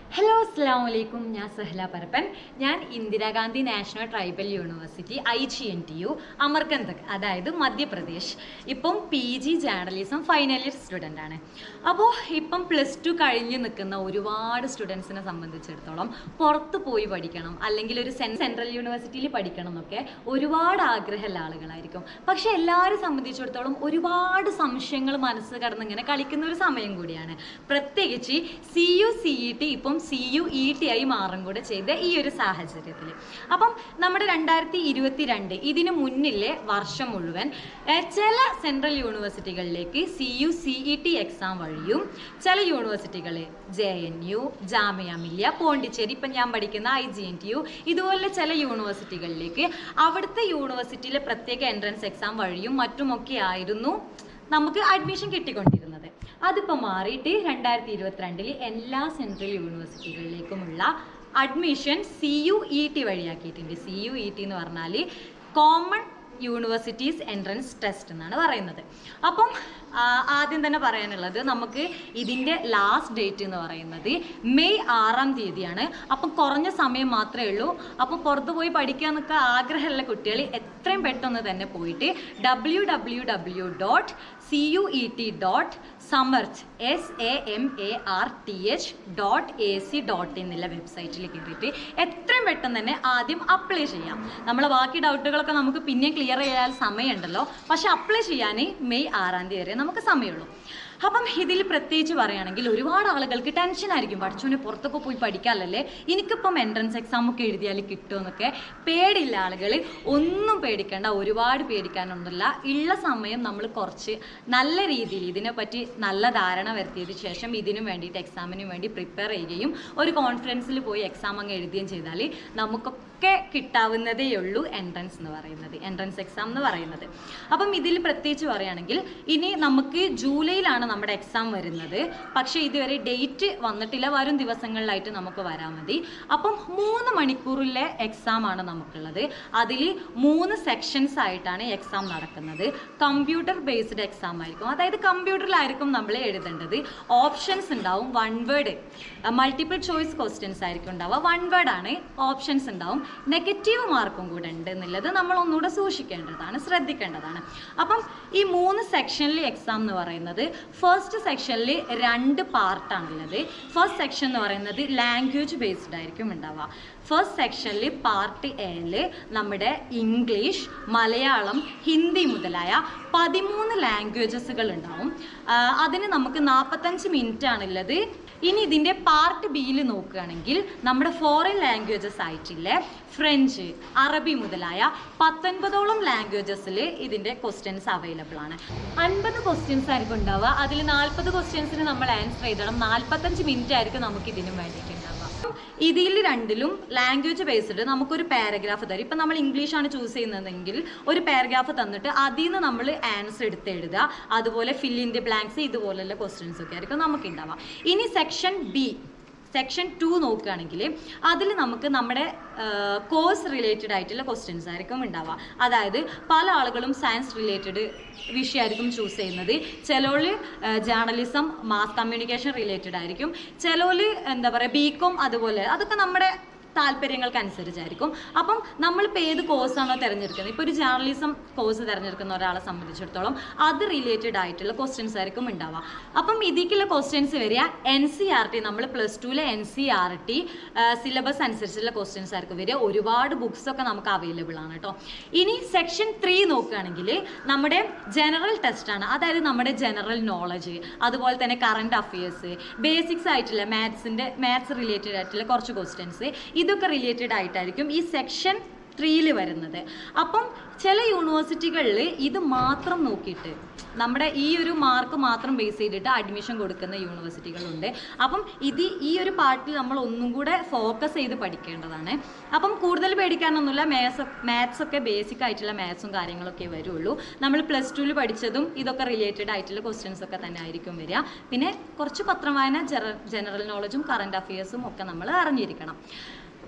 hello അസ്സാം വലൈക്കും ഞാൻ സഹല പരപ്പൻ ഞാൻ Indira Gandhi national tribal university I G N T U Amarkantak അതായത് മധ്യപ്രദേശ് ഇപ്പം P G journalism final year student ആണ് അപ്പോൾ ഇപ്പം പ്ലസ് ടു കഴിഞ്ഞ് നിൽക്കുന്ന ഒരുപാട് സ്റ്റുഡൻസിനെ സംബന്ധിച്ചിടത്തോളം പുറത്ത് പോയി പഠിക്കണം അല്ലെങ്കിൽ ഒരു സെൻ സെൻട്രൽ യൂണിവേഴ്സിറ്റിയിൽ പഠിക്കണം എന്നൊക്കെ ഒരുപാട് ആഗ്രഹമുള്ള ആളുകളായിരിക്കും പക്ഷെ എല്ലാവരും സംബന്ധിച്ചിടത്തോളം ഒരുപാട് സംശയങ്ങൾ മനസ്സ് കടന്ന് ഇങ്ങനെ കളിക്കുന്ന ഒരു സമയം കൂടിയാണ് പ്രത്യേകിച്ച് C U C E T ഇപ്പം സി യു ഇ ടി ആയി മാറും കൂടെ ചെയ്ത ഈ ഒരു സാഹചര്യത്തിൽ അപ്പം നമ്മുടെ രണ്ടായിരത്തി ഇരുപത്തി രണ്ട് ഇതിന് മുന്നിലെ വർഷം മുഴുവൻ ഏർ, ചില സെൻട്രൽ യൂണിവേഴ്സിറ്റികളിലേക്ക് C U C E T exam വഴിയും ചില യൂണിവേഴ്സിറ്റികൾ J N U Jamia Millia Pondicherry ഇപ്പം ഞാൻ പഠിക്കുന്ന I G N T U ഇതുപോലെ ചില യൂണിവേഴ്സിറ്റികളിലേക്ക് അവിടുത്തെ യൂണിവേഴ്സിറ്റിയിലെ പ്രത്യേക എൻട്രൻസ് എക്സാം വഴിയും മറ്റുമൊക്കെ ആയിരുന്നു നമുക്ക് അഡ്മിഷൻ കിട്ടിക്കൊണ്ടിരുന്നത് അതിപ്പോൾ മാറിയിട്ട് രണ്ടായിരത്തി ഇരുപത്തിരണ്ടിൽ എല്ലാ സെൻട്രൽ യൂണിവേഴ്സിറ്റികളിലേക്കുമുള്ള admission C U E T വഴിയാക്കിയിട്ടുണ്ട് സി യു ഇ ടി എന്ന് പറഞ്ഞാൽ കോമൺ യൂണിവേഴ്സിറ്റീസ് എൻട്രൻസ് ടെസ്റ്റ് എന്നാണ് പറയുന്നത് അപ്പം ആ, ആദ്യം തന്നെ പറയാനുള്ളത് നമുക്ക് ഇതിൻ്റെ ലാസ്റ്റ് ഡേറ്റ് എന്ന് പറയുന്നത് മെയ് ആറാം തീയതിയാണ് അപ്പം കുറഞ്ഞ സമയം മാത്രമേ ഉള്ളൂ അപ്പം പുറത്ത് പോയി പഠിക്കുക എന്നൊക്കെ ആഗ്രഹമുള്ള കുട്ടികൾ എത്രയും പെട്ടെന്ന് തന്നെ പോയിട്ട് W W W dot C U E T dot Samarth S A M A R T H dot A C dot എന്നുള്ള വെബ്സൈറ്റിൽ കയറിയിട്ട് എത്രയും പെട്ടെന്ന് തന്നെ ആദ്യം അപ്ലൈ ചെയ്യാം നമ്മൾ ബാക്കി ഡൗട്ടുകളൊക്കെ നമുക്ക് പിന്നെ ക്ലിയർ ചെയ്യാൻ സമയമുണ്ടല്ലോ പക്ഷെ അപ്ലൈ ചെയ്യാൻ മെയ് ആറാം തീയതി വരെ നമുക്ക് സമയമുള്ളൂ അപ്പം ഇതിൽ പ്രത്യേകിച്ച് പറയുകയാണെങ്കിൽ ഒരുപാട് ആളുകൾക്ക് ടെൻഷൻ ആയിരിക്കും പഠിച്ചോനെ പുറത്തൊക്കെ പോയി പഠിക്കാമല്ലേ എനിക്കിപ്പം എൻട്രൻസ് എക്സാം ഒക്കെ എഴുതിയാൽ കിട്ടുമെന്നൊക്കെ പേടിയില്ല ആളുകൾ ഒന്നും പേടിക്കേണ്ട ഒരുപാട് പേടിക്കാനൊന്നുമില്ല ഉള്ള സമയം നമ്മൾ കുറച്ച് നല്ല രീതിയിൽ ഇതിനെപ്പറ്റി നല്ല ധാരണ വരുത്തിയതിന് ശേഷം ഇതിനു വേണ്ടിയിട്ട് എക്സാമിന് വേണ്ടി പ്രിപ്പയർ ചെയ്യുകയും ഒരു കോൺഫിഡൻസിൽ പോയി എക്സാം അങ്ങ് എഴുതുകയും ചെയ്താൽ നമുക്കൊക്കെ കിട്ടാവുന്നതേ ഉള്ളൂ എൻട്രൻസ് എന്ന് പറയുന്നത് എൻട്രൻസ് എക്സാം എന്ന് പറയുന്നത് അപ്പം ഇതിൽ പ്രത്യേകിച്ച് പറയുകയാണെങ്കിൽ ഇനി നമുക്ക് ജൂലൈയിലാണ് നമ്മുടെ എക്സാം വരുന്നത് പക്ഷേ ഇതുവരെ ഡേറ്റ് വന്നിട്ടില്ല വരും ദിവസങ്ങളിലായിട്ട് നമുക്ക് വരാൻ മതി അപ്പം മൂന്ന് മണിക്കൂറിലെ എക്സാം ആണ് നമുക്കുള്ളത് അതിൽ മൂന്ന് സെക്ഷൻസ് ആയിട്ടാണ് എക്സാം നടക്കുന്നത് കമ്പ്യൂട്ടർ ബേസ്ഡ് എക്സാം ആയിരിക്കും അതായത് കമ്പ്യൂട്ടറിലായിരിക്കും നമ്മൾ എഴുതേണ്ടത് ഓപ്ഷൻസ് ഉണ്ടാവും one word multiple choice questions ആയിരിക്കും ഉണ്ടാവുക വൺ വേർഡ് ആണ് ഓപ്ഷൻസ് ഉണ്ടാവും നെഗറ്റീവ് മാർക്കും കൂടെ ഉണ്ട് എന്നുള്ളത് നമ്മൾ ഒന്നുകൂടെ സൂക്ഷിക്കേണ്ടതാണ് ശ്രദ്ധിക്കേണ്ടതാണ് അപ്പം ഈ മൂന്ന് സെക്ഷനിൽ എക്സാം എന്ന് പറയുന്നത് ഫസ്റ്റ് സെക്ഷനിൽ രണ്ട് പാർട്ടാണുള്ളത് ഫസ്റ്റ് സെക്ഷൻ എന്ന് പറയുന്നത് ലാംഗ്വേജ് ബേസ്ഡ് ആയിരിക്കും ഉണ്ടാവുക ഫസ്റ്റ് സെക്ഷനിൽ പാർട്ട് എയിൽ നമ്മുടെ ഇംഗ്ലീഷ് മലയാളം ഹിന്ദി മുതലായ പതിമൂന്ന് ലാംഗ്വേജസുകൾ ഉണ്ടാവും ആ, അതിന് നമുക്ക് നാൽപ്പത്തഞ്ച് മിനിറ്റ് ആണുള്ളത് ഇനി ഇതിൻ്റെ പാർട്ട് ബിയിൽ നോക്കുകയാണെങ്കിൽ നമ്മുടെ ഫോറിൻ ലാംഗ്വേജസ് ആയിട്ടില്ലേ ഫ്രഞ്ച് അറബി മുതലായ പത്തൊൻപതോളം ലാംഗ്വേജസിൽ ഇതിൻ്റെ ക്വസ്റ്റ്യൻസ് അവൈലബിൾ ആണ് അൻപത് ക്വസ്റ്റ്യൻസ് ആയിരിക്കും ഉണ്ടാവുക അതിൽ നാൽപ്പത് ക്വസ്റ്റ്യൻസിന് നമ്മൾ ആൻസർ ചെയ്തണം നാൽപ്പത്തഞ്ച് മിനിറ്റ് ആയിരിക്കും നമുക്ക് ഇതിനും വേണ്ടിയിട്ട് ഉണ്ടാവുക ഇതിൽ രണ്ടിലും ലാംഗ്വേജ് ബേസ്ഡ് നമുക്കൊരു പാരഗ്രാഫ് തരും ഇപ്പം നമ്മൾ ഇംഗ്ലീഷ് ആണ് ചൂസ് ചെയ്യുന്നതെങ്കിൽ ഒരു പാരഗ്രാഫ് തന്നിട്ട് അതിൽ നിന്ന് നമ്മൾ ആൻസർ എടുത്ത് എഴുതുക അതുപോലെ ഫിൽ ഇൻ ദി ബ്ലാങ്ക്സ് ഇതുപോലുള്ള ക്വസ്റ്റ്യൻസ് ഒക്കെ ആയിരിക്കും നമുക്ക് ഉണ്ടാവുക ഇനി സെക്ഷൻ ബി സെക്ഷൻ ടു നോക്കുകയാണെങ്കിൽ അതിൽ നമുക്ക് നമ്മുടെ കോഴ്സ് റിലേറ്റഡ് ആയിട്ടുള്ള ക്വസ്റ്റ്യൻസ് ആയിരിക്കും ഉണ്ടാവുക അതായത് പല ആളുകളും സയൻസ് റിലേറ്റഡ് വിഷയമായിരിക്കും ചൂസ് ചെയ്യുന്നത് ചിലോല് ജേർണലിസം മാസ് കമ്മ്യൂണിക്കേഷൻ റിലേറ്റഡ് ആയിരിക്കും ചിലോല് എന്താ പറയുക ബി കോം അതുപോലെ അതൊക്കെ നമ്മുടെ താല്പര്യങ്ങൾക്കനുസരിച്ചായിരിക്കും അപ്പം നമ്മളിപ്പോൾ ഏത് കോഴ്സാണോ തിരഞ്ഞെടുക്കുന്നത് ഇപ്പോൾ ഒരു ജേർണലിസം കോഴ്സ് തിരഞ്ഞെടുക്കുന്ന ഒരാളെ സംബന്ധിച്ചിടത്തോളം അത് റിലേറ്റഡ് ആയിട്ടുള്ള ക്വസ്റ്റ്യൻസ് ആയിരിക്കും ഉണ്ടാവുക അപ്പം ഇതിലേക്കുള്ള ക്വസ്റ്റ്യൻസ് വരിക എൻ സി ആർ ടി നമ്മൾ പ്ലസ് ടുവിലെ N C R T syllabus അനുസരിച്ചുള്ള ക്വസ്റ്റ്യൻസ് ആയിരിക്കും വരിക ഒരുപാട് ബുക്സ് ഒക്കെ നമുക്ക് അവൈലബിൾ ആണ് കേട്ടോ ഇനി സെക്ഷൻ ത്രീ നോക്കുകയാണെങ്കിൽ നമ്മുടെ ജനറൽ ടെസ്റ്റ് ആണ് അതായത് നമ്മുടെ ജനറൽ നോളജ് അതുപോലെ തന്നെ കറണ്ട് അഫയേഴ്സ് ബേസിക്സ് ആയിട്ടുള്ള മാത്സിൻ്റെ മാത്സ് റിലേറ്റഡ് ആയിട്ടുള്ള കുറച്ച് ക്വസ്റ്റ്യൻസ് ഇതൊക്കെ റിലേറ്റഡ് ആയിട്ടായിരിക്കും ഈ സെക്ഷൻ ത്രീയിൽ വരുന്നത് അപ്പം ചില യൂണിവേഴ്സിറ്റികളിൽ ഇത് മാത്രം നോക്കിയിട്ട് നമ്മുടെ ഈ ഒരു മാർക്ക് മാത്രം ബേസ് ചെയ്തിട്ട് അഡ്മിഷൻ കൊടുക്കുന്ന യൂണിവേഴ്സിറ്റികളുണ്ട് അപ്പം ഇത് ഈ ഒരു പാർട്ടിൽ നമ്മൾ ഒന്നും കൂടെ ഫോക്കസ് ചെയ്ത് പഠിക്കേണ്ടതാണ് അപ്പം കൂടുതൽ പേടിക്കാനൊന്നുമില്ല മാത്സ് മാത്സ് ഒക്കെ ബേസിക് ആയിട്ടുള്ള മാത്സും കാര്യങ്ങളൊക്കെ വരുള്ളൂ നമ്മൾ പ്ലസ് ടുവിൽ പഠിച്ചതും ഇതൊക്കെ റിലേറ്റഡ് ആയിട്ടുള്ള ക്വസ്റ്റ്യൻസ് ഒക്കെ തന്നെ ആയിരിക്കും വരിക പിന്നെ കുറച്ച് പത്രം വായന ജനറൽ നോളജും കറണ്ട് അഫയേഴ്സും ഒക്കെ നമ്മൾ അറിഞ്ഞിരിക്കണം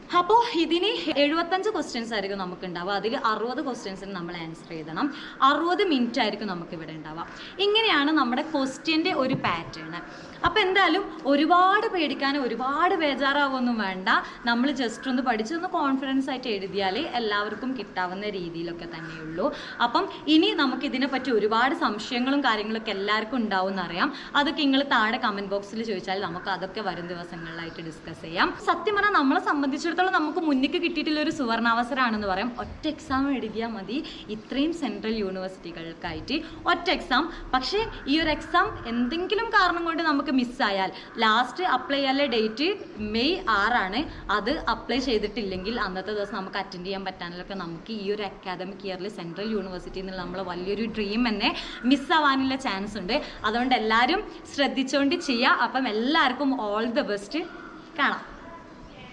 അപ്പോൾ ഇതിന് എഴുപത്തഞ്ച് ക്വസ്റ്റ്യൻസ് ആയിരിക്കും നമുക്ക് ഉണ്ടാവുക അതിൽ അറുപത് ക്വസ്റ്റ്യൻസിന് നമ്മൾ ആൻസർ എഴുതണം അറുപത് മിനിറ്റ് ആയിരിക്കും നമുക്ക് ഇവിടെ ഉണ്ടാവുക ഇങ്ങനെയാണ് നമ്മുടെ ക്വസ്റ്റ്യൻ്റെ ഒരു പാറ്റേൺ അപ്പോൾ എന്തായാലും ഒരുപാട് പേടിക്കാൻ ഒരുപാട് ബേജാറാവൊന്നും വേണ്ട നമ്മൾ ജസ്റ്റ് ഒന്ന് പഠിച്ച് ഒന്ന് കോൺഫിഡൻസ് ആയിട്ട് എഴുതിയാൽ എല്ലാവർക്കും കിട്ടാവുന്ന രീതിയിലൊക്കെ തന്നെയുള്ളൂ അപ്പം ഇനി നമുക്ക് ഇതിനെപ്പറ്റി ഒരുപാട് സംശയങ്ങളും കാര്യങ്ങളൊക്കെ എല്ലാവർക്കും ഉണ്ടാവും എന്നറിയാം അതൊക്കെ നിങ്ങൾ താഴെ കമൻറ്റ് ബോക്സിൽ ചോദിച്ചാൽ നമുക്ക് അതൊക്കെ വരും ദിവസങ്ങളിലായിട്ട് ഡിസ്കസ് ചെയ്യാം സത്യം പറഞ്ഞാൽ നമ്മളെ സംബന്ധിച്ചിടത്തോളം നമുക്ക് മുന്നിക്ക് കിട്ടിയിട്ടുള്ള ഒരു സുവർണാവസരമാണെന്ന് പറയാം ഒറ്റ എക്സാം എഴുതിയാൽ മതി ഇത്രയും സെൻട്രൽ യൂണിവേഴ്സിറ്റികൾക്കായിട്ട് ഒറ്റ എക്സാം പക്ഷേ ഈ ഒരു എക്സാം എന്തെങ്കിലും കാരണം കൊണ്ട് നമുക്ക് മിസ്സായാൽ ലാസ്റ്റ് അപ്ലൈ ചെയ്യാനുള്ള ഡേറ്റ് മെയ് ആറാണ് അത് അപ്ലൈ ചെയ്തിട്ടില്ലെങ്കിൽ അന്നത്തെ ദിവസം നമുക്ക് അറ്റൻഡ് ചെയ്യാൻ പറ്റാനൊക്കെ നമുക്ക് ഈ ഒരു അക്കാദമിക് ഇയറിൽ സെൻട്രൽ യൂണിവേഴ്സിറ്റി എന്നുള്ള നമ്മളെ വലിയൊരു ഡ്രീം തന്നെ മിസ്സാവാനുള്ള ചാൻസ് ഉണ്ട് അതുകൊണ്ട് എല്ലാവരും ശ്രദ്ധിച്ചുകൊണ്ട് ചെയ്യുക അപ്പം എല്ലാവർക്കും ഓൾ ദ ബെസ്റ്റ് കാണാം